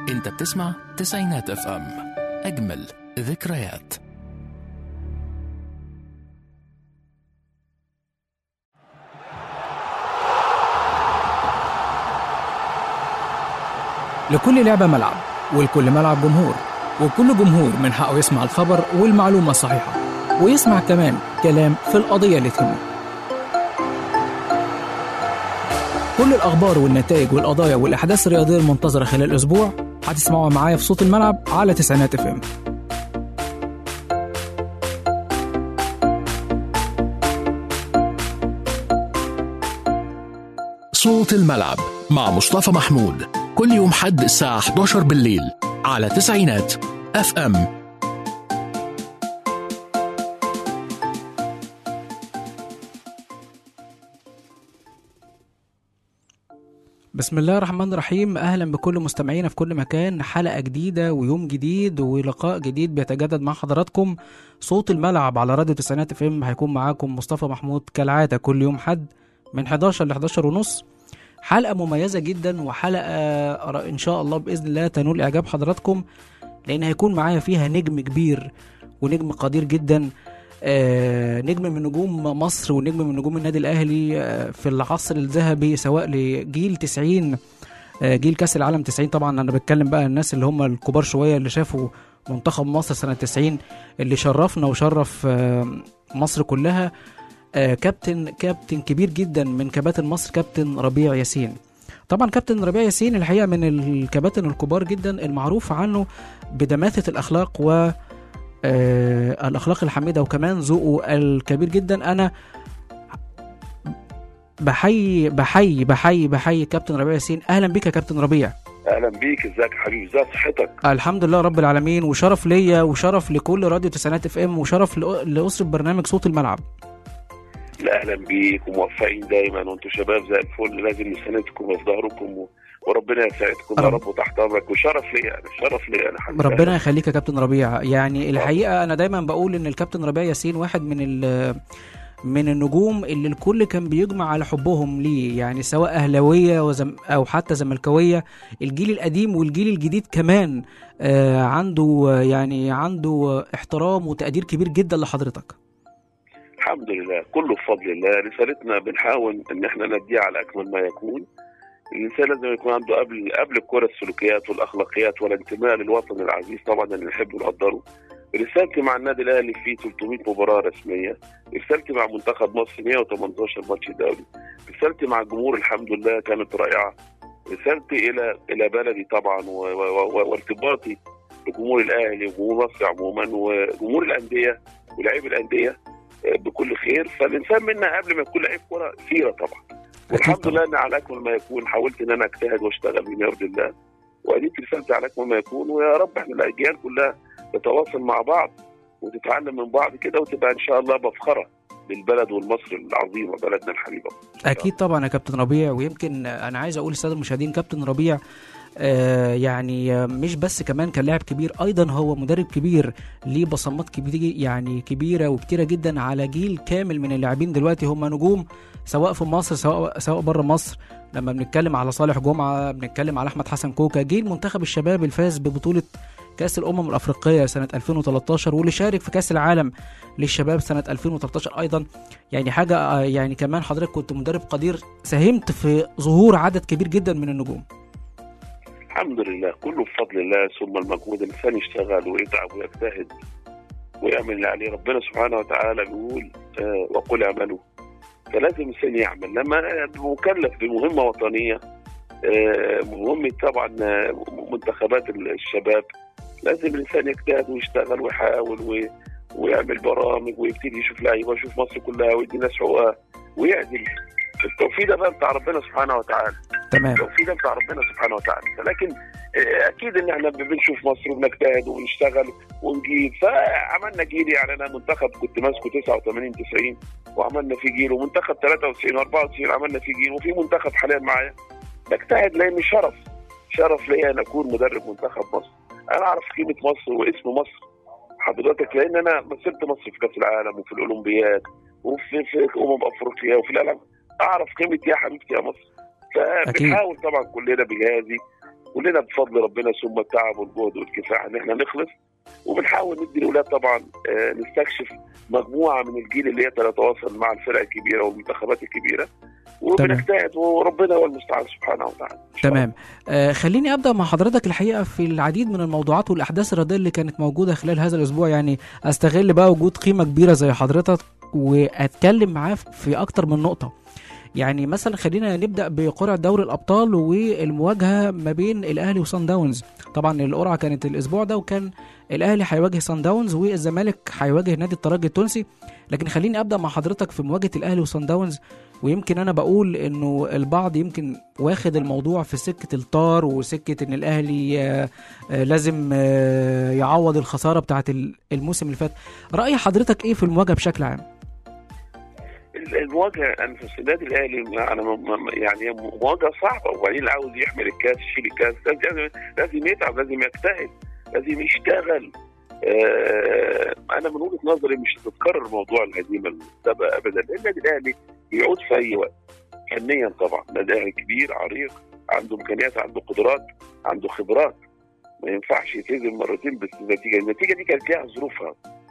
انت بتسمع تسعينات اف ام اجمل ذكريات لكل لعبة ملعب ولكل ملعب جمهور وكل جمهور من حقه يسمع الخبر والمعلومة الصحيحة ويسمع كمان كلام في القضية اللي تهمه كل الأخبار والنتائج والقضايا والأحداث الرياضية المنتظرة خلال الأسبوع هتسمعوها معايا في صوت الملعب على تسعينات اف ام صوت الملعب مع مصطفى محمود كل يوم حد الساعة 11 بالليل على تسعينات اف ام بسم الله الرحمن الرحيم اهلا بكل مستمعينا في كل مكان حلقه جديده ويوم جديد ولقاء جديد بيتجدد مع حضراتكم صوت الملعب على راديو تسعينات اف ام هيكون معاكم مصطفى محمود كالعاده كل يوم حد من 11 ل 11 ونص حلقه مميزه جدا وحلقه ان شاء الله باذن الله تنول اعجاب حضراتكم لان هيكون معايا فيها نجم كبير ونجم قدير جدا آه، نجم من نجوم مصر ونجم من نجوم النادي الاهلي آه، في العصر الذهبي سواء لجيل 90 آه، جيل كاس العالم 90 طبعا انا بتكلم بقى الناس اللي هم الكبار شويه اللي شافوا منتخب مصر سنه 90 اللي شرفنا وشرف آه، مصر كلها آه، كابتن كابتن كبير جدا من كباتن مصر كابتن ربيع ياسين طبعا كابتن ربيع ياسين الحقيقه من الكباتن الكبار جدا المعروف عنه بدماثه الاخلاق و آه الاخلاق الحميده وكمان ذوقه الكبير جدا انا بحيي بحيي بحيي بحيي كابتن ربيع ياسين اهلا بك يا كابتن ربيع اهلا بيك ازيك يا حبيبي ازي صحتك الحمد لله رب العالمين وشرف ليا وشرف لكل راديو تسعينات اف ام وشرف لأ- لاسره برنامج صوت الملعب لا اهلا بيك وموفقين دايما وانتم شباب زي الفل لازم نساندكم وفي ظهركم و... وربنا يسعدكم يا رب. رب وتحت امرك وشرف ليا انا شرف ليا انا حبيبي ربنا يخليك يا كابتن ربيع يعني الحقيقه انا دايما بقول ان الكابتن ربيع ياسين واحد من ال من النجوم اللي الكل كان بيجمع على حبهم ليه يعني سواء اهلاويه وزم او حتى زملكاويه الجيل القديم والجيل الجديد كمان آه عنده آه، يعني عنده آه، احترام وتقدير كبير جدا لحضرتك الحمد لله كله بفضل الله رسالتنا بنحاول ان احنا نديها على اكمل ما يكون الانسان لازم يكون عنده قبل قبل الكره السلوكيات والاخلاقيات والانتماء للوطن العزيز طبعا اللي نحبه ونقدره رسالتي مع النادي الاهلي في 300 مباراه رسميه رسالتي مع منتخب مصر 118 ماتش دولي رسالتي مع الجمهور الحمد لله كانت رائعه رسالتي الى الى بلدي طبعا و- و- و- وارتباطي بجمهور الاهلي وجمهور مصر عموما وجمهور الانديه ولاعيب الانديه آه، بكل خير فالانسان منا قبل ما يكون لعيب كوره سيره طبعا والحمد طبعاً. لله ان على اكمل ما يكون حاولت ان انا اجتهد واشتغل بما يرضي الله واديك رسالتي على اكمل ما يكون ويا رب احنا الاجيال كلها تتواصل مع بعض وتتعلم من بعض كده وتبقى ان شاء الله مفخره للبلد والمصر العظيمه بلدنا الحبيبه اكيد طبعا يا كابتن ربيع ويمكن انا عايز اقول للساده المشاهدين كابتن ربيع آه يعني آه، مش بس كمان كان لاعب كبير ايضا هو مدرب كبير ليه بصمات كبيره يعني كبيره وكتيره جدا على جيل كامل من اللاعبين دلوقتي هم نجوم سواء في مصر سواء سواء بره مصر لما بنتكلم على صالح جمعه بنتكلم على احمد حسن كوكا جيل منتخب الشباب اللي فاز ببطوله كاس الامم الافريقيه سنه 2013 واللي شارك في كاس العالم للشباب سنه 2013 ايضا يعني حاجه آه، يعني كمان حضرتك كنت مدرب قدير ساهمت في ظهور عدد كبير جدا من النجوم الحمد لله كله بفضل الله ثم المجهود الانسان يشتغل ويتعب ويجتهد ويعمل اللي عليه ربنا سبحانه وتعالى بيقول آه وقل اعملوا فلازم الانسان يعمل لما مكلف بمهمه وطنيه آه مهمه طبعا آه، منتخبات الشباب لازم الانسان يجتهد ويشتغل ويحاول وي- ويعمل برامج ويبتدي يشوف لعيبه ويشوف مصر كلها ويدي ناس حقوقها ويعدل التوفيق ده بقى بتاع ربنا سبحانه وتعالى تمام التوفيق ده بتاع ربنا سبحانه وتعالى لكن آه، اكيد ان احنا بنشوف مصر وبنجتهد ونشتغل ونجيب فعملنا جيل يعني انا منتخب كنت ماسكه 89 90 وعملنا فيه جيل ومنتخب 93 94 عملنا فيه جيل وفي منتخب حاليا معايا بجتهد لان شرف شرف ليا ان اكون مدرب منتخب مصر انا اعرف قيمه مصر واسم مصر حضرتك لان انا مثلت مصر في كاس العالم وفي الاولمبياد وفي في امم افريقيا وفي العالم اعرف قيمه يا حبيبتي يا مصر فبنحاول طبعا كلنا بجهازي كلنا بفضل ربنا ثم التعب والجهد والكفاح ان احنا نخلص وبنحاول ندي الاولاد طبعا آه، نستكشف مجموعه من الجيل اللي يقدر يتواصل مع الفرق الكبيره والمنتخبات الكبيره وبنجتهد وربنا هو المستعان سبحانه وتعالى إن شاء الله. تمام آه خليني ابدا مع حضرتك الحقيقه في العديد من الموضوعات والاحداث الرياضيه اللي كانت موجوده خلال هذا الاسبوع يعني استغل بقى وجود قيمه كبيره زي حضرتك واتكلم معاه في اكتر من نقطه يعني مثلا خلينا نبدا بقرعه دوري الابطال والمواجهه ما بين الاهلي وصن داونز طبعا القرعه كانت الاسبوع ده وكان الاهلي هيواجه صن داونز والزمالك هيواجه نادي الترجي التونسي لكن خليني ابدا مع حضرتك في مواجهه الاهلي وصن داونز ويمكن انا بقول انه البعض يمكن واخد الموضوع في سكه الطار وسكه ان الاهلي آه، آه، لازم آه، يعوض الخساره بتاعه الموسم اللي فات راي حضرتك ايه في المواجهه بشكل عام المواجهه انا في النادي الاهلي انا م- م- يعني مواجهه صعبه وبعدين اللي عاوز يحمل الكاس يشيل الكاس لازم لازم يتعب لازم يجتهد لازم يشتغل آه، انا من وجهه نظري مش هتتكرر موضوع الهزيمه المسابقه ابدا لان النادي الاهلي بيعود في اي وقت فنيا طبعا النادي الاهلي كبير عريق عنده امكانيات عنده قدرات عنده خبرات ما ينفعش يتهزم مرتين بس النتيجه النتيجه دي كانت ليها ظروفها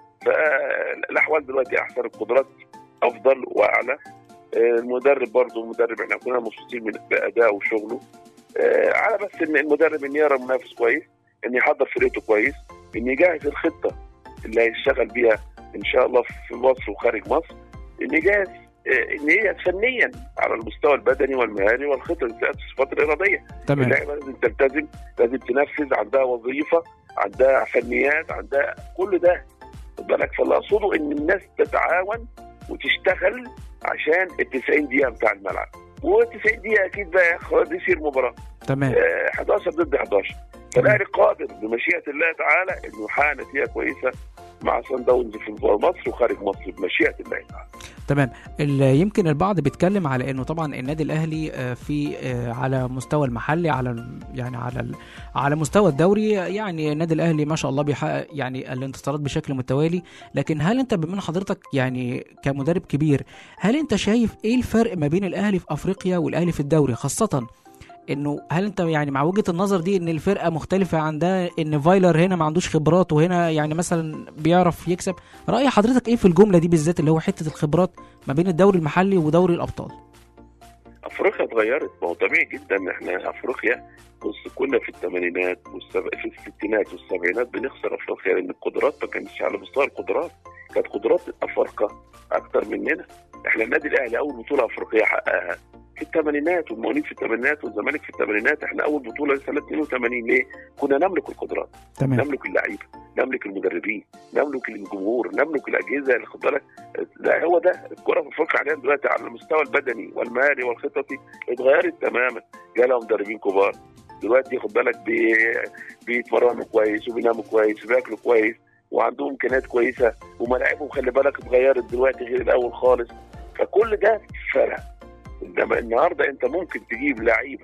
فالاحوال دلوقتي احسن القدرات افضل واعلى آه، المدرب برضه المدرب احنا كلنا مبسوطين من بادائه وشغله آه، على بس ان المدرب ان يرى منافس كويس ان يحضر فرقته كويس ان يجهز الخطه اللي هيشتغل بيها ان شاء الله في مصر وخارج مصر ان يجهز آه، ان هي فنيا على المستوى البدني والمهاري والخطه الصفات الاراديه تمام اللعيبه لازم تلتزم لازم تنفذ عندها وظيفه عندها فنيات عندها كل ده خد بالك فاللي اقصده ان الناس تتعاون وتشتغل عشان ال 90 دقيقه بتاع الملعب و 90 دقيقه اكيد بقى يا اخوان دي يصير مباراه تمام آه، 11 ضد 11 فالاهلي قادر بمشيئه الله تعالى انه يحقق نتيجه كويسه مع سان داونز في مصر وخارج مصر بمشيئه الله تعالى تمام ال- يمكن البعض بيتكلم على انه طبعا النادي الاهلي آه، في آه، على مستوى المحلي على ال- يعني على ال- على مستوى الدوري يعني النادي الاهلي ما شاء الله بيحقق يعني الانتصارات بشكل متوالي لكن هل انت بما إن حضرتك يعني كمدرب كبير هل انت شايف ايه الفرق ما بين الاهلي في افريقيا والاهلي في الدوري خاصه انه هل انت يعني مع وجهه النظر دي ان الفرقه مختلفه عن ده ان فايلر هنا ما عندوش خبرات وهنا يعني مثلا بيعرف يكسب راي حضرتك ايه في الجمله دي بالذات اللي هو حته الخبرات ما بين الدوري المحلي ودوري الابطال افريقيا اتغيرت ما هو طبيعي جدا احنا افريقيا بص كنا في الثمانينات والسب... في الستينات والسبعينات بنخسر افريقيا لان القدرات ما كانتش على مستوى القدرات كانت قدرات الافارقه اكتر مننا احنا النادي الاهلي اول بطوله افريقيه حققها في الثمانينات والمواليد في الثمانينات والزمالك في الثمانينات احنا اول بطوله سنه 82 ليه؟ كنا نملك القدرات تمام نملك اللعيبه نملك المدربين نملك الجمهور نملك الاجهزه اللي خد بالك ده هو ده الكره في افريقيا حاليا دلوقتي على المستوى البدني والمهاري والخططي اتغيرت تماما جالها مدربين كبار دلوقتي خد بالك بي... بيتمرنوا كويس وبيناموا كويس وبياكلوا كويس وعندهم امكانيات كويسه وملاعبهم خلي بالك اتغيرت دلوقتي غير الاول خالص فكل ده فرق انما النهارده انت ممكن تجيب لعيبه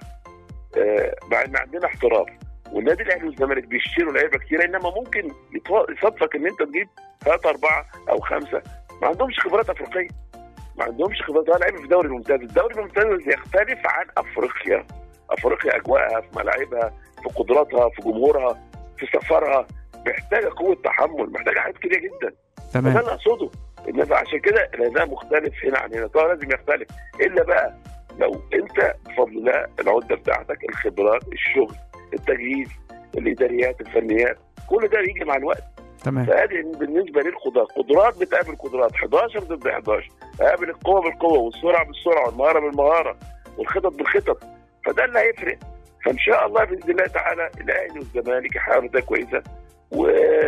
آه مع ان عندنا احتراف والنادي الاهلي والزمالك بيشتروا لعيبه كتير انما ممكن يتوا- يصادفك ان انت تجيب ثلاثه اربعه او خمسه ما عندهمش خبرات افريقيه ما عندهمش خبرات ولا لعيبه في الدوري الممتاز الدوري الممتاز يختلف عن افريقيا افريقيا اجواءها في ملاعبها في قدراتها في جمهورها في سفرها محتاجه قوه تحمل محتاجه حاجات كتير جدا ده تمام اللي اقصده الناس عشان كده الاداء مختلف هنا عن هنا طبعا لازم يختلف الا بقى لو انت بفضل الله العده بتاعتك الخبرات الشغل التجهيز الاداريات الفنيات كل ده يجي مع الوقت تمام فهذه بالنسبه للقدرات قدرات بتقابل قدرات 11 ضد 11 قابل القوه بالقوه والسرعه بالسرعه والمهاره بالمهاره والخطط بالخطط فده اللي هيفرق فان شاء الله باذن الله تعالى الاهلي والزمالك يحققوا ده كويسه و...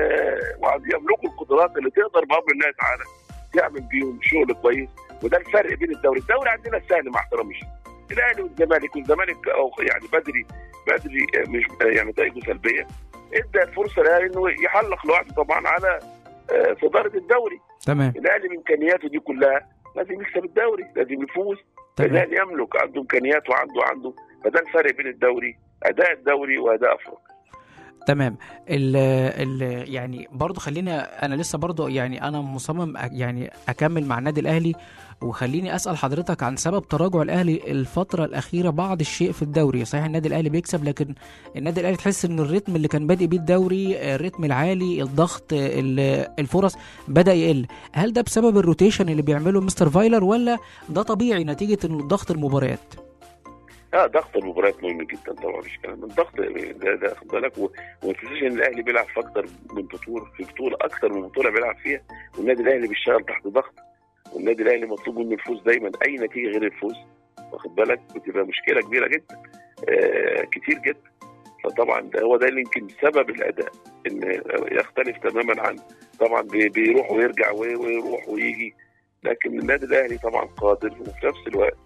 ويملكوا القدرات اللي تقدر بامر الله تعالى تعمل بيهم شغل كويس وده الفرق بين الدوري، الدوري عندنا سهل مع احترامي الاهلي والزمالك والزمالك أو يعني بدري بدري مش يعني نتائجه سلبيه ادى فرصه للاهلي انه يحلق لوحده طبعا على آه، صداره الدوري، تمام الاهلي بامكانياته دي كلها لازم يكسب الدوري، لازم يفوز تمام الاهلي يملك عنده امكانيات وعنده عنده فده الفرق بين الدوري اداء الدوري واداء افريقيا تمام ال ال يعني برضو خلينا انا لسه برضو يعني انا مصمم أ- يعني اكمل مع النادي الاهلي وخليني اسال حضرتك عن سبب تراجع الاهلي الفتره الاخيره بعض الشيء في الدوري صحيح النادي الاهلي بيكسب لكن النادي الاهلي تحس ان الريتم اللي كان بادئ بيه الدوري الريتم العالي الضغط ال- الفرص بدا يقل هل ده بسبب الروتيشن اللي بيعمله مستر فايلر ولا ده طبيعي نتيجه إن ضغط المباريات اه ضغط المباريات مهم جدا طبعا مش كلام الضغط ده ده خد بالك و- وما تنساش ان الاهلي بيلعب في اكتر من بطوله في بطوله اكتر من بطوله بيلعب فيها والنادي الاهلي بيشتغل تحت ضغط والنادي الاهلي مطلوب منه الفوز دايما اي نتيجه غير الفوز واخد بالك بتبقى مشكله كبيره جدا آه كتير جدا فطبعا ده هو ده اللي يمكن سبب الاداء ان يختلف تماما عن طبعا بي- بيروح ويرجع وي- ويروح ويجي لكن النادي الاهلي طبعا قادر وفي نفس الوقت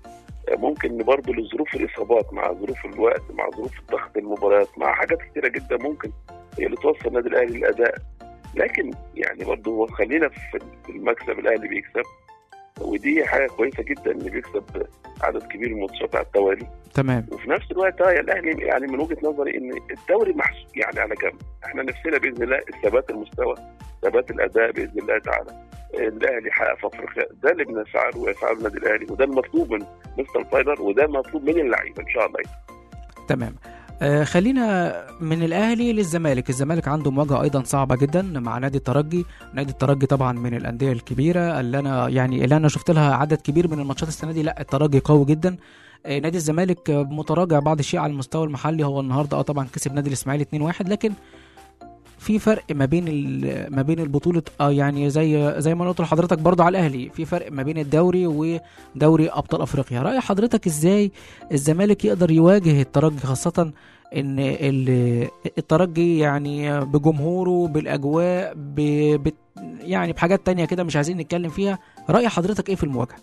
ممكن برضه لظروف الاصابات مع ظروف الوقت مع ظروف ضغط المباريات مع حاجات كتيره جدا ممكن هي اللي توصل النادي الاهلي للاداء لكن يعني برضه هو خلينا في في المكسب الاهلي بيكسب ودي حاجه كويسه جدا ان بيكسب عدد كبير من الماتشات على التوالي تمام وفي نفس الوقت اه الاهلي يعني من وجهه نظري ان الدوري محسوب يعني على جنب احنا نفسنا باذن الله ثبات المستوى ثبات الاداء باذن الله تعالى الاهلي يحقق في افريقيا ده اللي بنسعى له ويسعى له النادي الاهلي وده المطلوب من مستر فايلر وده المطلوب من اللعيبه ان شاء الله تمام آه خلينا من الاهلي للزمالك الزمالك عنده مواجهه ايضا صعبه جدا مع نادي الترجي نادي الترجي طبعا من الانديه الكبيره اللي انا يعني اللي انا شفت لها عدد كبير من الماتشات السنه دي لا الترجي قوي جدا آه نادي الزمالك آه، متراجع بعض الشيء على المستوى المحلي هو النهارده اه طبعا كسب نادي الاسماعيلي 2-1 لكن في فرق ما بين ال- ما بين البطوله اه يعني زي زي ما أنا قلت لحضرتك برضه على الاهلي في فرق ما بين الدوري ودوري ابطال افريقيا راي حضرتك ازاي الزمالك يقدر يواجه الترجي خاصه ان ال- الترجي يعني بجمهوره بالاجواء ب... بت- يعني بحاجات تانية كده مش عايزين نتكلم فيها راي حضرتك ايه في المواجهه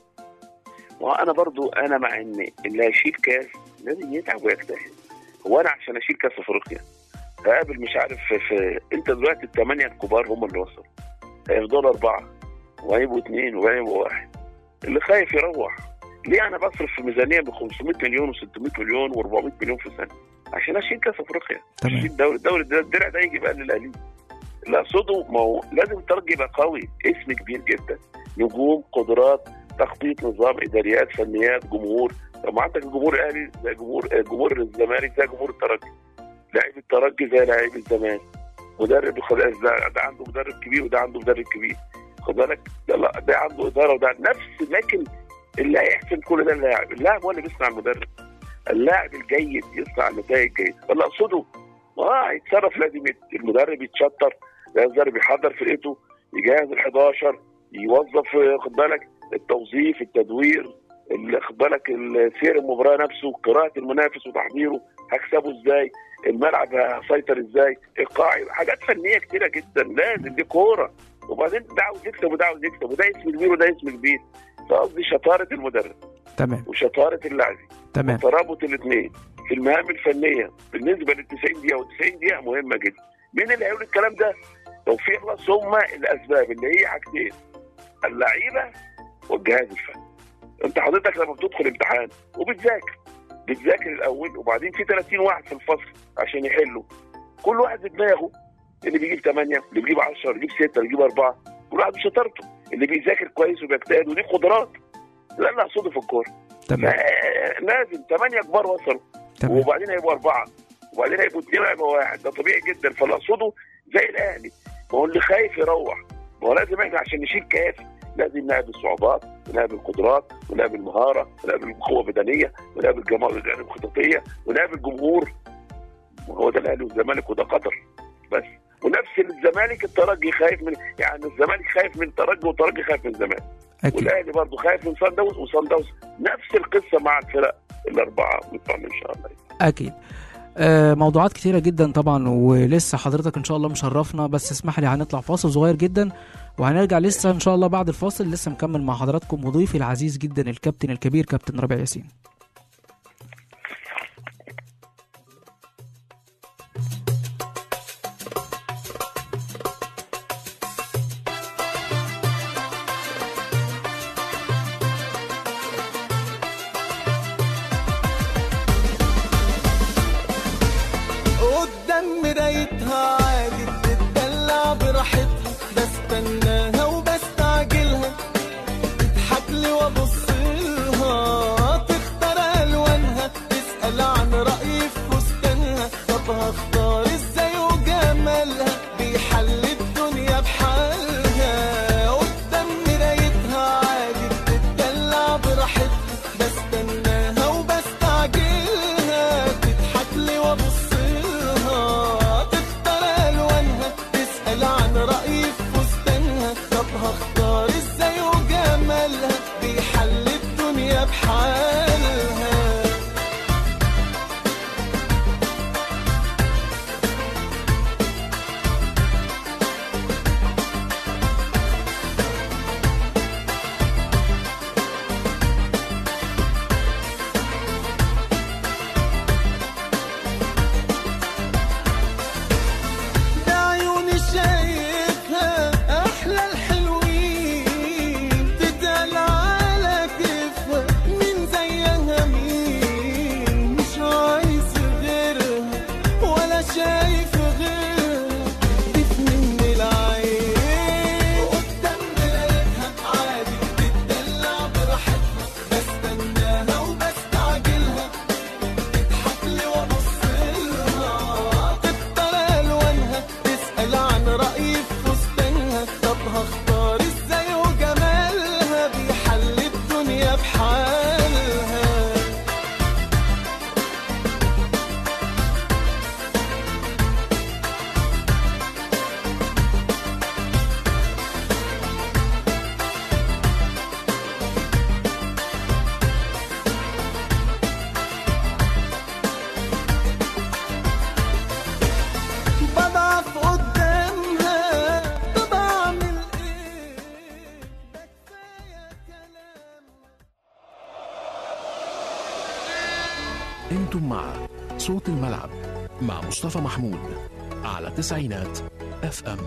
وانا برضو انا مع ان اللي هيشيل كاس لازم يتعب ويجتهد هو انا عشان اشيل كاس افريقيا هقابل مش عارف في, في انت دلوقتي الثمانيه الكبار هم اللي وصلوا هيفضلوا اربعه وهيبقوا اثنين وهيبقوا واحد اللي خايف يروح ليه انا بصرف في ميزانيه ب 500 مليون و600 مليون و400 مليون في السنه عشان اشيل كاس افريقيا تمام. اشيل الدوري الدوري ده الدرع ده يجي بقى للاهلي اللي اقصده ما هو لازم الترجي يبقى قوي اسم كبير جدا نجوم قدرات تخطيط نظام اداريات فنيات جمهور لو ما عندك الجمهور الاهلي زي جمهور آه، جمهور الزمالك زي جمهور الترجي لاعب الترجي زي لاعب الزمالك مدرب خلاص ده, ده عنده مدرب كبير وده عنده مدرب كبير خد بالك ده, لا ده عنده اداره وده نفس لكن اللي هيحسن كل ده اللاعب اللاعب هو اللي بيصنع المدرب اللاعب الجيد يصنع نتائج جيده فاللي اقصده اه هيتصرف لازم يت- المدرب يتشطر المدرب يحضر فرقته يجهز ال 11 يوظف آه، خد بالك التوظيف التدوير ال- خد بالك ال- سير المباراه نفسه قراءه المنافس وتحضيره هكسبه ازاي الملعب هسيطر ازاي ايقاعي حاجات فنيه كتيره جدا لازم دي كوره وبعدين ده عاوز يكسب وده عاوز يكسب وده اسم كبير وده اسم كبير فقصدي شطاره المدرب تمام وشطاره اللاعبين تمام ترابط الاثنين في المهام الفنيه بالنسبه لل 90 دقيقه وال 90 دقيقه مهمه جدا مين اللي هيقول الكلام ده؟ توفيق الله ثم الاسباب اللي هي حاجتين اللعيبه والجهاز الفني انت حضرتك لما بتدخل امتحان وبتذاكر بتذاكر الاول وبعدين في 30 واحد في الفصل عشان يحلوا كل واحد بدماغه اللي بيجيب 8 اللي بيجيب 10 اللي بيجيب 6 اللي بيجيب 4 كل واحد بشطارته اللي بيذاكر كويس وبيجتهد ودي قدرات ده اللي اقصده في الكوره تمام فا- لازم 8 كبار وصلوا تمام وبعدين هيبقوا اربعه وبعدين هيبقوا اثنين وهيبقوا واحد ده طبيعي جدا فاللي اقصده زي الاهلي ما هو اللي خايف يروح ما هو لازم احنا عشان نشيل كاس لازم نقابل الصعوبات ونقابل القدرات ونقابل المهاره ونقابل القوه البدنيه ونقابل جمال ونقابل الخططيه ونقابل جمهور وهو ده الاهلي والزمالك وده قطر بس ونفس الزمالك الترجي خايف من يعني الزمالك خايف من الترجي والترجي خايف من الزمالك اكيد والاهلي برضه خايف من صن داونز وصن داونز نفس القصه مع الفرق الاربعه بتوعنا ان شاء الله اكيد آه، موضوعات كتيرة جدا طبعا ولسه حضرتك ان شاء الله مشرفنا بس اسمح لي هنطلع فاصل صغير جدا وهنرجع لسه ان شاء الله بعد الفاصل لسه مكمل مع حضراتكم وضيفي العزيز جدا الكابتن الكبير كابتن ربيع ياسين قدام قدام مرايتها عادي بتدلع براحتها بستناها وبستعجلها تضحك لي وابص لها تختار الوانها تسال عن رايي في فستانها طب هختار ازاي وجمالها بيحل الدنيا بحالها قدام مرايتها عادي بتدلع براحتها بستناها وبستعجلها تضحك لي وابص لها تختار الوانها تسال عن رايي في فستانها طب هختار ازاي وجمالها بيحل الدنيا بحالها بعيوني شايفها احلى الحلوين تتقال على كيفها مين زيها مين مش عايز غيرها ولا شايف غيرها تفني من العين قدام مرايتها عادي بتدلع براحتها بستناها وبستعجلها تضحك لي وابص لها تختار الوانها تسال عن رايي في فستانها طب هختار ازاي وجمالها بيحل الدنيا بحالها بضعف قدامها طب اعمل ايه ده كفايه كلام انتم مع صوت الملعب مع مصطفى محمود على تسعينات اف ام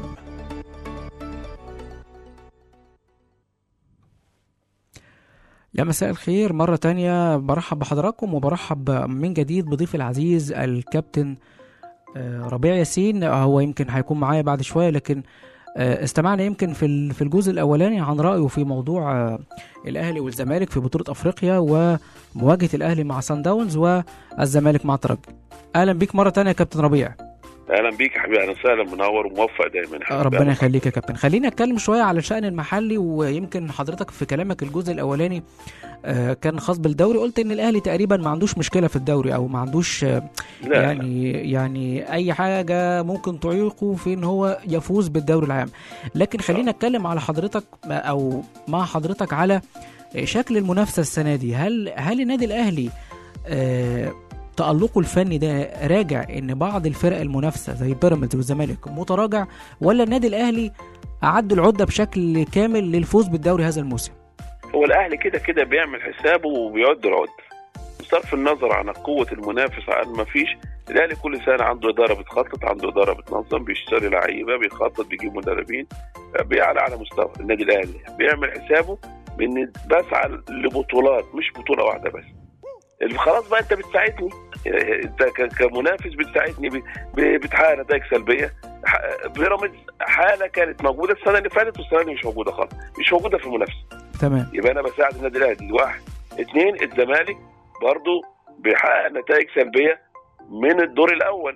يا مساء الخير مرة تانية برحب بحضراتكم وبرحب من جديد بضيف العزيز الكابتن آه، ربيع ياسين آه، هو يمكن هيكون معايا بعد شوية لكن آه، استمعنا يمكن في ال- في الجزء الأولاني عن رأيه في موضوع آه، الأهلي والزمالك في بطولة أفريقيا ومواجهة الأهلي مع سان داونز والزمالك مع ترجي أهلا بيك مرة تانية يا كابتن ربيع اهلا بيك يا حبيبي اهلا وسهلا منور وموفق دايما يا حبيبي. ربنا يخليك يا كابتن خلينا نتكلم شويه على الشأن المحلي ويمكن حضرتك في كلامك الجزء الاولاني آه، كان خاص بالدوري قلت ان الاهلي تقريبا ما عندوش مشكله في الدوري او ما عندوش آه، لا يعني يعني اي حاجه ممكن تعيقه في ان هو يفوز بالدوري العام لكن خلينا نتكلم على حضرتك او مع حضرتك على شكل المنافسه السنه دي هل هل النادي الاهلي آه، تألقه الفني ده راجع ان بعض الفرق المنافسه زي بيراميدز والزمالك متراجع ولا النادي الاهلي اعد العده بشكل كامل للفوز بالدوري هذا الموسم هو الاهلي كده كده بيعمل حسابه وبيعد العد بصرف النظر عن قوه المنافس عن ما فيش الاهلي كل سنه عنده اداره بتخطط عنده اداره بتنظم بيشتري لعيبه بيخطط بيجيب مدربين بيعلى على مستوى النادي الاهلي بيعمل حسابه بان بسعى لبطولات مش بطوله واحده بس اللي خلاص بقى انت بتساعدني انت ك- كمنافس بتساعدني ب- ب- بتحقق نتائج سلبيه ح- بيراميدز حاله كانت موجوده السنه اللي فاتت والسنه دي مش موجوده خالص مش موجوده في المنافسه تمام يبقى انا بساعد النادي الاهلي واحد اثنين الزمالك برضو بيحقق نتائج سلبيه من الدور الاول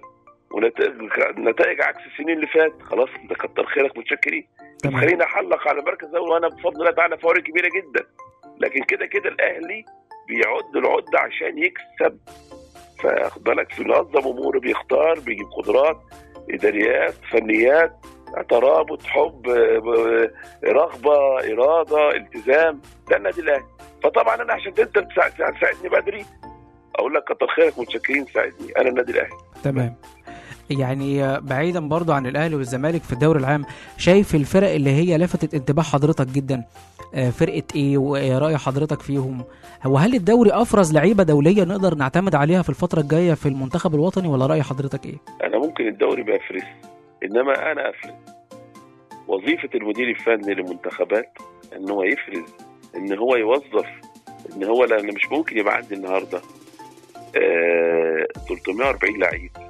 ونتائج عكس السنين اللي فات خلاص ده كتر خيرك متشكرين تمام خليني احلق على مركز اول وانا بفضل الله تعالى فوارق كبيره جدا لكن كده كده الاهلي بيعد العد عشان يكسب فاخد بالك في نظم اموره بيختار بيجيب قدرات اداريات فنيات ترابط حب آه، رغبه اراده التزام ده النادي الاهلي فطبعا انا عشان انت تساعد- تساعدني بدري اقول لك كتر خيرك متشكرين ساعدني انا النادي الاهلي تمام يعني بعيدا برضو عن الاهلي والزمالك في الدوري العام شايف الفرق اللي هي لفتت انتباه حضرتك جدا آه، فرقه ايه وراي حضرتك فيهم هو هل الدوري افرز لعيبه دوليه نقدر نعتمد عليها في الفتره الجايه في المنتخب الوطني ولا راي حضرتك ايه انا ممكن الدوري ما يفرس انما انا افرز وظيفه المدير الفني للمنتخبات ان هو يفرز ان هو يوظف ان هو لان مش ممكن يبقى عندي النهارده آه 340 لعيب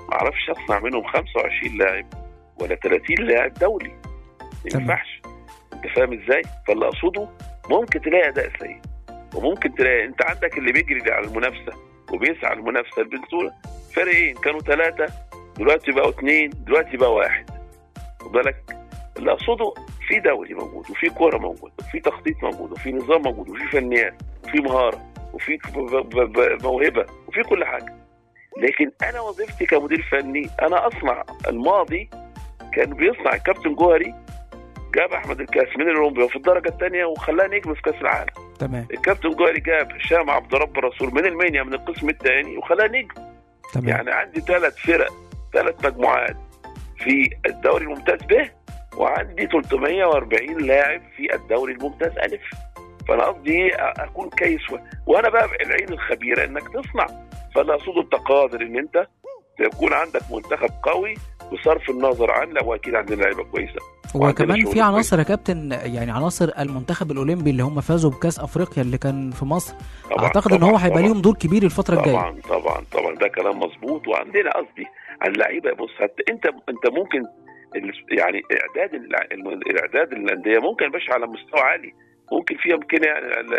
ما اعرفش اصنع منهم 25 لاعب ولا 30 لاعب دولي ما تمام. ينفعش انت فاهم ازاي؟ فاللي اقصده ممكن تلاقي اداء سيء وممكن تلاقي انت عندك اللي بيجري على المنافسه وبيسعى المنافسه البنزوله فريقين كانوا ثلاثه دلوقتي بقوا اثنين دلوقتي بقى واحد خد بالك اللي اقصده في دوري موجود وفي كوره موجود وفي تخطيط موجود وفي نظام موجود وفي فنيات وفي مهاره وفي ب- ب- ب- موهبه وفي كل حاجه لكن انا وظيفتي كمدير فني انا اصنع الماضي كان بيصنع الكابتن جوهري جاب احمد الكاس من الاولمبي وفي الدرجه الثانيه وخلاه نجم في كاس العالم تمام الكابتن جوهري جاب هشام عبد رب الرسول من المنيا من القسم الثاني وخلاه نجم تمام يعني عندي ثلاث فرق ثلاث مجموعات في الدوري الممتاز ب وعندي 340 لاعب في الدوري الممتاز الف فانا قصدي ايه أ- اكون كيس و... وانا بقى العين الخبيره انك تصنع فانا اقصده انت قادر ان انت يكون عندك منتخب قوي بصرف النظر عن لو اكيد عندنا لعيبه كويسه وعندنا وكمان شغل في عناصر يا كابتن يعني عناصر المنتخب الاولمبي اللي هم فازوا بكاس افريقيا اللي كان في مصر طبعاً اعتقد ان طبعاً هو هيبقى طبعاً. ليهم دور كبير الفتره الجايه طبعا طبعا طبعا ده كلام مظبوط وعندنا قصدي على اللعيبه بص هت... انت انت ممكن ال- يعني اعداد الع- الم- الاعداد الانديه ممكن يبقاش على مستوى عالي ممكن في امكانيه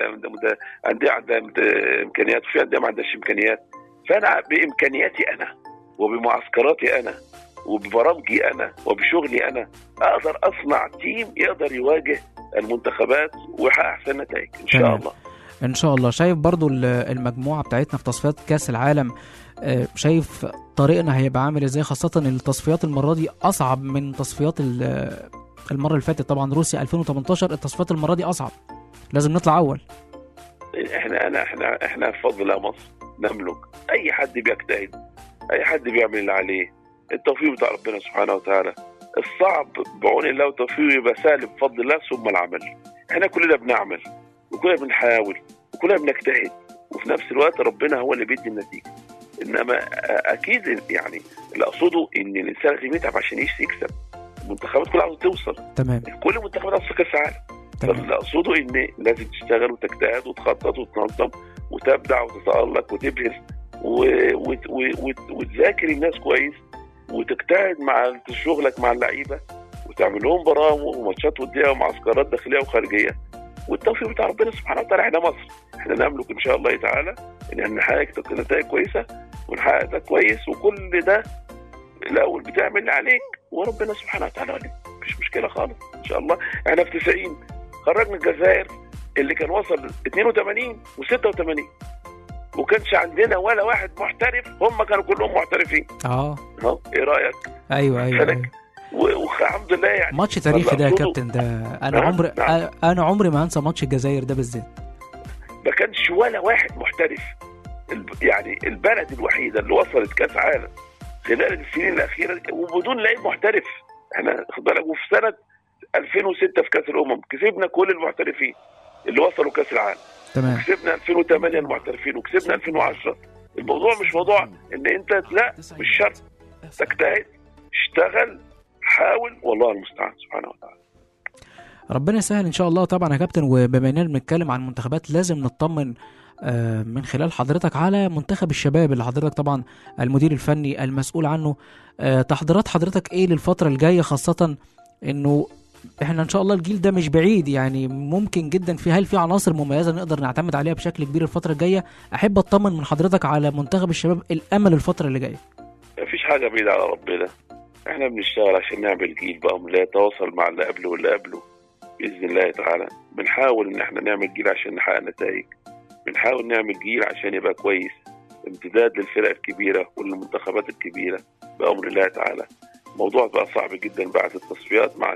انديه عندها امكانيات وفي انديه ما عندهاش امكانيات فانا بامكانياتي انا وبمعسكراتي انا وببرامجي انا وبشغلي انا اقدر اصنع تيم يقدر يواجه المنتخبات ويحقق احسن نتائج ان شاء تمام. الله ان شاء الله شايف برضو ال- المجموعه بتاعتنا في تصفيات كاس العالم آه، شايف طريقنا هيبقى عامل ازاي خاصه إن التصفيات المره دي اصعب من تصفيات ال- المره اللي فاتت طبعا روسيا 2018 التصفيات المره دي اصعب لازم نطلع اول احنا انا احنا احنا بفضل الله مصر نملك اي حد بيجتهد اي حد بيعمل اللي عليه التوفيق بتاع ربنا سبحانه وتعالى الصعب بعون الله وتوفيقه يبقى سهل بفضل الله ثم العمل احنا كلنا بنعمل وكلنا بنحاول وكلنا بنجتهد وفي نفس الوقت ربنا هو اللي بيدي النتيجه انما اكيد يعني اللي اقصده ان الانسان لازم يتعب عشان يكسب المنتخبات كلها عاوزه توصل تمام كل المنتخبات عاوزه كاس العالم تمام فاللي اقصده ان لازم تشتغل وتجتهد وتخطط وتنظم وتبدع وتتالق وتبهر و- وت- و- وت- وتذاكر الناس كويس وتجتهد مع شغلك مع اللعيبه وتعمل لهم برامج وماتشات وديه ومعسكرات داخليه وخارجيه والتوفيق بتاع ربنا سبحانه وتعالى احنا مصر احنا نملك ان شاء الله تعالى ان احنا نحقق نتائج كويسه ونحقق ده كويس وكل ده الاول بتعمل اللي عليك وربنا سبحانه وتعالى عليك مفيش مشكله خالص ان شاء الله احنا في 90 خرجنا الجزائر اللي كان وصل 82 و86 وكانش عندنا ولا واحد محترف هم كانوا كلهم محترفين اه اهو ايه رايك ايوه ايوه, خلك. أيوة. و- والحمد لله يعني ماتش تاريخي ده يا أقصده- كابتن ده انا نعم، عمري نعم. انا عمري ما هنسى ماتش الجزائر ده بالذات ما كانش ولا واحد محترف الب- يعني البلد الوحيده اللي وصلت كاس عالم خلال السنين الاخيره دي وبدون لعيب محترف احنا خد بالك وفي سنه 2006 في كاس الامم كسبنا كل المحترفين اللي وصلوا كاس العالم تمام كسبنا 2008 المحترفين وكسبنا 2010 الموضوع مش موضوع ان انت لا مش شرط تجتهد اشتغل حاول والله المستعان سبحانه وتعالى ربنا يسهل ان شاء الله طبعا يا كابتن وبما اننا بنتكلم عن منتخبات لازم نطمن آه، من خلال حضرتك على منتخب الشباب اللي حضرتك طبعا المدير الفني المسؤول عنه آه، تحضيرات حضرتك ايه للفترة الجاية خاصة انه احنا ان شاء الله الجيل ده مش بعيد يعني ممكن جدا في هل في عناصر مميزة نقدر نعتمد عليها بشكل كبير الفترة الجاية احب اطمن من حضرتك على منتخب الشباب الامل الفترة اللي جاية مفيش حاجه بعيده على ربنا احنا بنشتغل عشان نعمل جيل بقى لا يتواصل مع اللي قبله واللي قبله باذن الله تعالى بنحاول ان احنا نعمل جيل عشان نحقق نتائج بنحاول نعمل جيل عشان يبقى كويس امتداد للفرق الكبيره والمنتخبات الكبيره بامر الله تعالى الموضوع بقى صعب جدا بعد التصفيات مع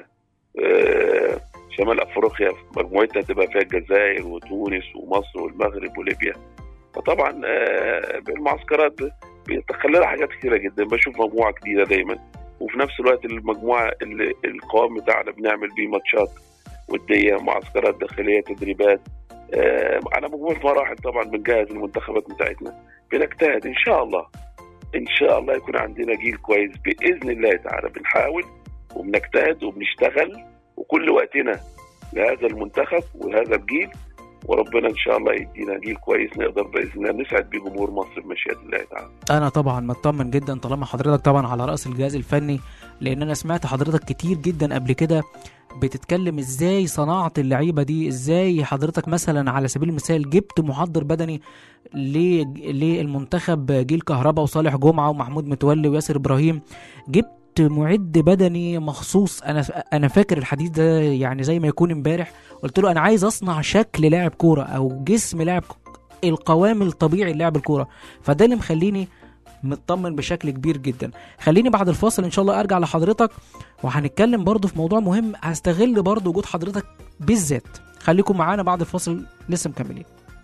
آه، شمال افريقيا مجموعتها تبقى فيها الجزائر وتونس ومصر والمغرب وليبيا فطبعا آه، المعسكرات بيتخللها حاجات كثيره جدا بشوف مجموعه جديده دايما وفي نفس الوقت المجموعه اللي القوام بتاعنا بنعمل بيه ماتشات وديه معسكرات داخليه تدريبات آه، على مجموعه مراحل طبعا بنجهز المنتخبات بتاعتنا بنجتهد ان شاء الله ان شاء الله يكون عندنا جيل كويس باذن الله تعالى بنحاول وبنجتهد وبنشتغل وكل وقتنا لهذا المنتخب وهذا الجيل وربنا ان شاء الله يدينا جيل كويس نقدر باذن الله نسعد بيه جمهور مصر بمشيئه الله تعالى انا طبعا مطمن جدا طالما حضرتك طبعا على راس الجهاز الفني لان انا سمعت حضرتك كتير جدا قبل كده بتتكلم ازاي صناعه اللعيبه دي ازاي حضرتك مثلا على سبيل المثال جبت محضر بدني ل- للمنتخب جيل كهربا وصالح جمعه ومحمود متولي وياسر ابراهيم جبت معد بدني مخصوص انا انا فاكر الحديث ده يعني زي ما يكون امبارح قلت له انا عايز اصنع شكل لاعب كوره او جسم لاعب ك- القوام الطبيعي للاعب الكوره فده اللي مخليني مطمن بشكل كبير جدا خليني بعد الفاصل ان شاء الله ارجع لحضرتك وهنتكلم برضو في موضوع مهم هستغل برضو وجود حضرتك بالذات خليكم معانا بعد الفاصل لسه مكملين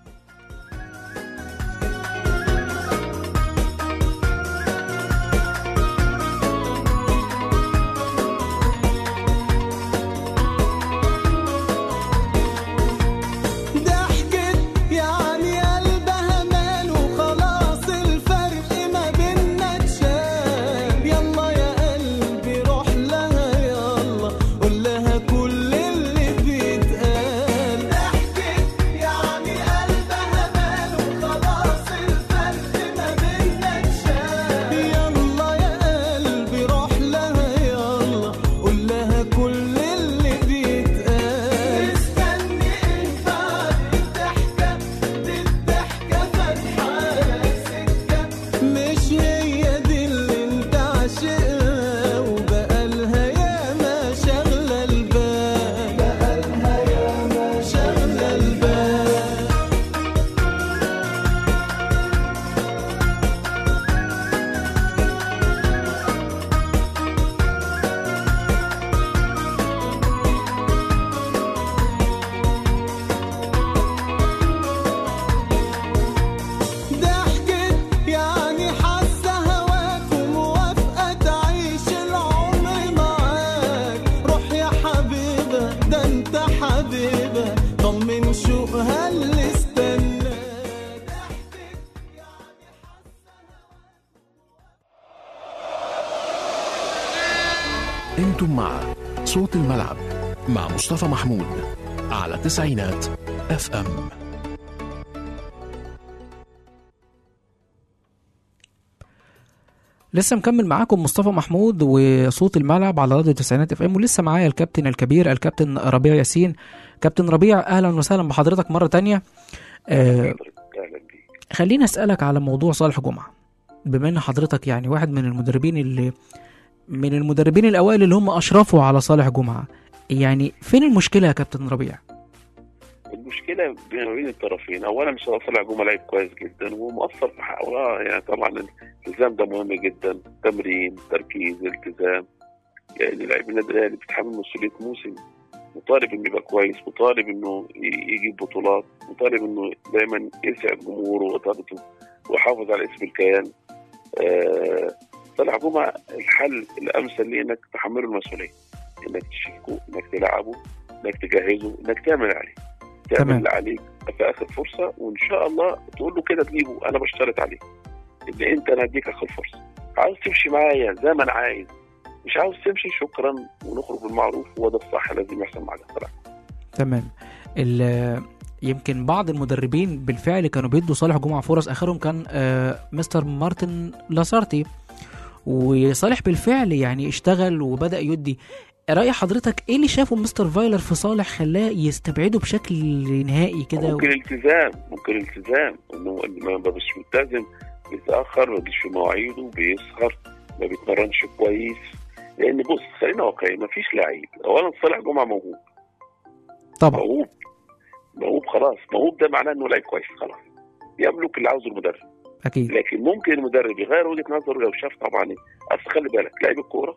ضحكت يعني قلبها مال وخلاص الفرق ما بينا اتشال يلا يا قلبي روح لها يلا قول لها كل اللي بيتقال ضحكت يعني قلبها مال وخلاص الفرق ما بينا اتشال يلا يا قلبي روح لها يلا قول لها كل اللي بيتقال استني انفعل الضحكة دي الضحكة فاتحة سكة مش هي دي اللي انت عاشقها وبقالها ياما شغلة البال بقالها ياما شغلة البال ضحكت يعني حاسة هواك وموافقة تعيش العمر معاك روح يا حبيبة ده انت حبيبة طمن شوقها اللي استناك انتم مع صوت الملعب مع مصطفى محمود على تسعينات اف ام لسه مكمل معاكم مصطفى محمود وصوت الملعب على راديو تسعينات اف ام ولسه معايا الكابتن الكبير الكابتن ربيع ياسين كابتن ربيع اهلا وسهلا بحضرتك مره تانية آه اهلا بيك خليني اسالك على موضوع صالح جمعه بما ان حضرتك يعني واحد من المدربين اللي من المدربين الاوائل اللي هم اشرفوا على صالح جمعه يعني فين المشكله يا كابتن ربيع المشكله بين وبين الطرفين اولا مش طلع جمله لعيب كويس جدا ومؤثر في حقه آه، يعني طبعا الالتزام ده مهم جدا تمرين تركيز التزام يعني لعيب النادي الاهلي بيتحمل مسؤوليه موسم مطالب انه يبقى كويس مطالب انه ي- يجيب بطولات مطالب انه دايما يسعد جمهوره وطلبته ويحافظ على اسم الكيان آه، طلع جمعه الحل الامثل ليه انك تحمله المسؤوليه انك تشيكه انك تلعبه انك تجهزه انك تعمل عليه تعمل تمام. اللي عليك في اخر فرصه وان شاء الله تقول له كده تجيبه انا بشترط عليك ان انت انا اديك اخر فرصه عاوز تمشي معايا زي ما انا عايز مش عاوز تمشي شكرا ونخرج بالمعروف هو ده الصح لازم يحصل معاك الصراحه تمام ال- يمكن بعض المدربين بالفعل كانوا بيدوا صالح جمعه فرص اخرهم كان آه، مستر مارتن لاسارتي وصالح بالفعل يعني اشتغل وبدا يدي راي حضرتك ايه اللي شافه مستر فايلر في صالح خلاه يستبعده بشكل نهائي كده و... ممكن التزام ممكن التزام انه ما ما مش ملتزم بيتاخر ما بيجيش في مواعيده بيسهر ما بيتمرنش كويس لان بص خلينا واقعيين ما فيش لعيب اولا صالح جمعه موهوب طبعا موهوب موهوب خلاص موهوب ده معناه انه لعيب كويس خلاص يملك اللي عاوزه المدرب اكيد لكن ممكن المدرب يغير وجهه نظره لو شاف طبعا إيه. اصل خلي بالك لعيب الكوره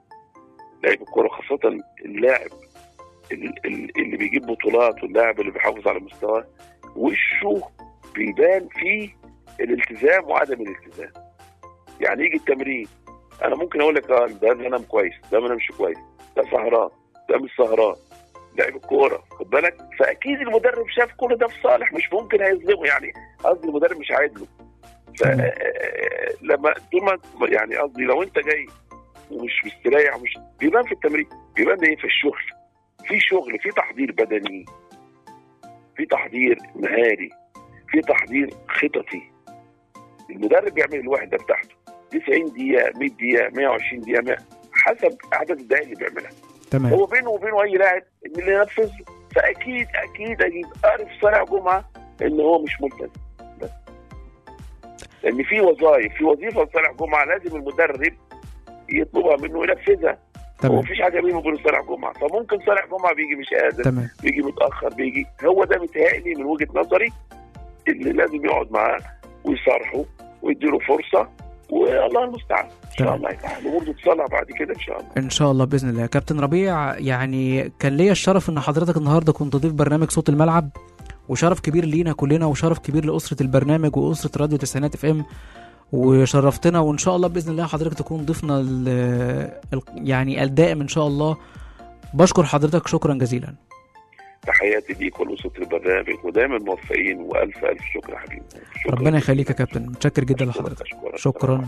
لعيب الكوره خاصه اللاعب ال- ال- اللي بيجيب بطولات واللاعب اللي بيحافظ على مستواه وشه بيبان فيه الالتزام وعدم الالتزام يعني يجي التمرين انا ممكن اقول لك اه ده بينام كويس ده ما نامش كويس ده سهران ده مش سهران لعيب الكوره خد بالك فاكيد المدرب شاف كل ده في صالح مش ممكن هيظلمه يعني قصدي المدرب مش عادله ف تمام. لما طول ما يعني قصدي لو انت جاي ومش مستريح مش بيبان في التمرين بيبان ايه في الشغل في شغل في تحضير بدني في تحضير مهاري في تحضير خططي المدرب بيعمل الوحده بتاعته 90 دقيقه 100 دقيقه 120 دقيقه 100 حسب عدد الدقائق اللي بيعملها تمام هو بينه وبينه اي لاعب ان اللي ينفذ فاكيد اكيد اكيد عارف صالح جمعه ان هو مش ملتزم بس لان في وظائف في وظيفه لصالح جمعه لازم المدرب يطلبها منه ينفذها هو تمام مفيش حاجه بينه وبين صالح جمعه فممكن صالح جمعه بيجي مش قادر تمام بيجي متاخر بيجي هو ده متهيألي من وجهه نظري اللي لازم يقعد معاه ويصارحه ويديله فرصه والله المستعان ان شاء تمام. الله تعالى الامور تتصلح بعد كده ان شاء الله ان شاء الله باذن الله كابتن ربيع يعني كان ليا الشرف ان حضرتك النهارده كنت ضيف برنامج صوت الملعب وشرف كبير لينا كلنا وشرف كبير لاسره البرنامج واسره راديو تسعينات اف ام وشرفتنا وان شاء الله باذن الله حضرتك تكون ضيفنا ال- ال- يعني الدائم ان شاء الله بشكر حضرتك شكرا جزيلا تحياتي ليك ولاسره البرنامج ودايما موفقين والف الف شكر يا حبيبي شكرا ربنا يخليك يا كابتن متشكر جدا أشكرك، لحضرتك أشكرك. شكرا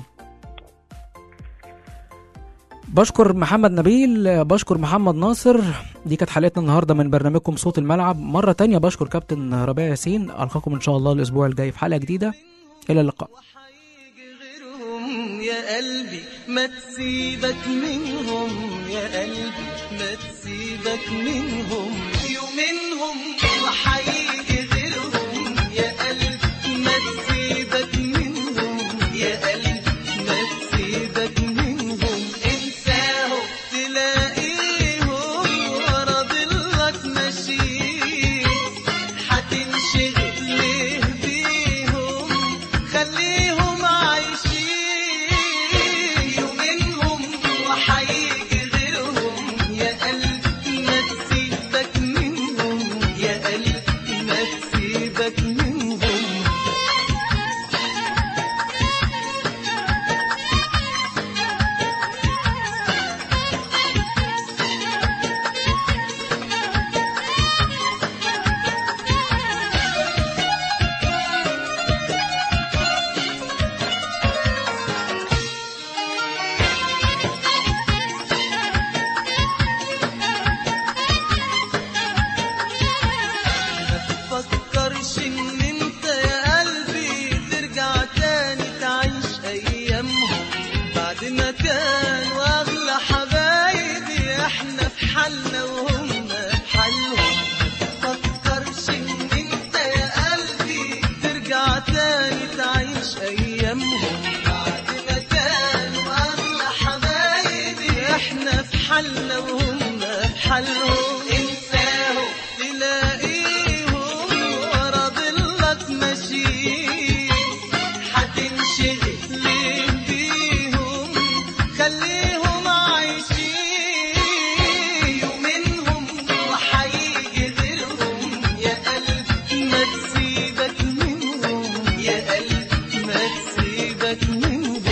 بشكر محمد نبيل بشكر محمد ناصر دي كانت حلقتنا النهارده من برنامجكم صوت الملعب مرة تانية بشكر كابتن ربيع ياسين ألقاكم إن شاء الله الأسبوع الجاي في حلقة جديدة إلى اللقاء وحيجي غيرهم يا قلبي ما تسيبك منهم يا قلبي ما تسيبك منهم يومينهم وحيجي غيرهم يا قلبي ما تسيبك منهم يا قلبي ما تسيبك منهم انساهم تلاقيهم ورا ضلك ماشيين هتنشغل ليه بيهم خليهم عايشين يومينهم وحيجي غيرهم يا قلبي ما تسيبك منهم يا قلبي ما تسيبك منهم تفكرش ان انت يا قلبي ترجع تاني تعيش ايامهم بعد ما كانوا اغلى حبايبي احنا في حالنا وهم في حالهم تفكرش ان انت يا قلبي ترجع تاني تعيش ايامهم بعد ما كانوا اغلى حبايبي احنا في حالنا وهم في حالهم انساهم تلاقيهم ورا ضلك ماشيين هتنشغل ليه بيهم خليهم عايشين يومينهم وحيجي غيرهم يا قلبي ما تسيبك منهم يا قلبي ما تسيبك منهم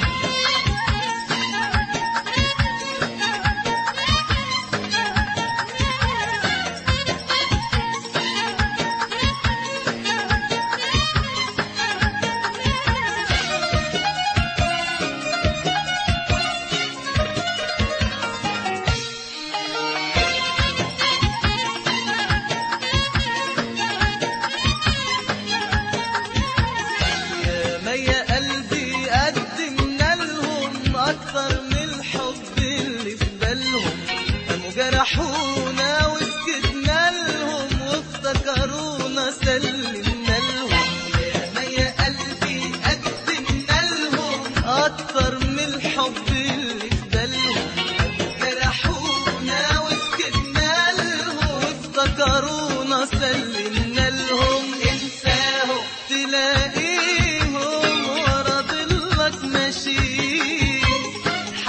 يا ما يا قلبي قدمنا لهم اكتر من الحب اللي في بالهم قاموا جرحونا وسكتنا لهم وافتكرونا سلمنا لهم يا ما يا قلبي قدمنا لهم اكتر من الحب اللي في بالهم قاموا جرحونا وسكتنا لهم وافتكرونا سلمنا لهم انساهم تلاقيهم ورا ضلك ماشيين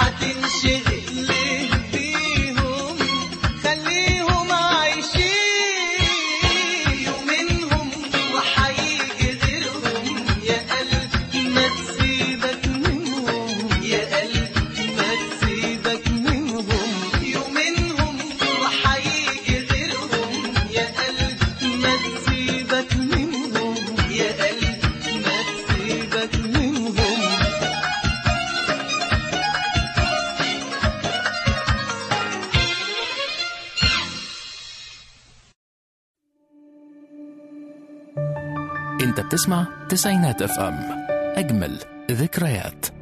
انت بتسمع تسعينات اف ام اجمل ذكريات